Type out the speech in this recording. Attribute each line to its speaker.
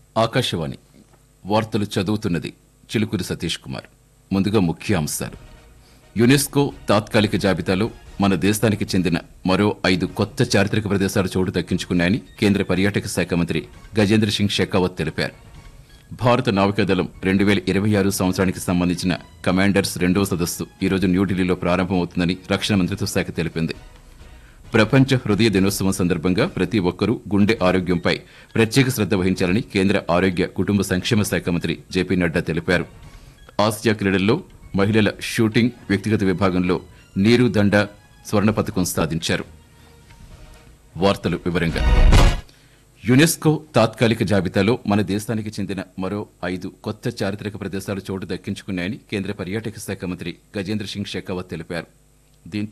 Speaker 1: ఆకాశవాణి వార్తలు చదువుతున్నది చిలుకూరి సతీష్ కుమార్ ముందుగా ముఖ్య అంశాలు యునెస్కో తాత్కాలిక జాబితాలో మన దేశానికి చెందిన మరో ఐదు కొత్త చారిత్రక ప్రదేశాలు చోటు దక్కించుకున్నాయని కేంద్ర పర్యాటక శాఖ మంత్రి గజేంద్ర సింగ్ షెకావత్ తెలిపారు భారత నావికాదళం రెండు వేల ఇరవై ఆరు సంవత్సరానికి సంబంధించిన కమాండర్స్ రెండవ సదస్సు ఈరోజు న్యూఢిల్లీలో ప్రారంభమవుతుందని రక్షణ మంత్రిత్వ శాఖ తెలిపింది ప్రపంచ హృదయ దినోత్సవం సందర్భంగా ప్రతి ఒక్కరూ గుండె ఆరోగ్యంపై ప్రత్యేక శ్రద్ధ వహించాలని కేంద్ర ఆరోగ్య కుటుంబ సంక్షేమ శాఖ మంత్రి జేపీ నడ్డా తెలిపారు ఆసియా క్రీడల్లో మహిళల షూటింగ్ వ్యక్తిగత విభాగంలో నీరు దండ స్వర్ణ పథకం సాధించారు వార్తలు వివరంగా యునెస్కో తాత్కాలిక జాబితాలో మన దేశానికి చెందిన మరో ఐదు కొత్త చారిత్రక ప్రదేశాలు చోటు దక్కించుకున్నాయని కేంద్ర పర్యాటక శాఖ మంత్రి గజేంద్ర సింగ్ షెకావత్ తెలిపారు దీంతో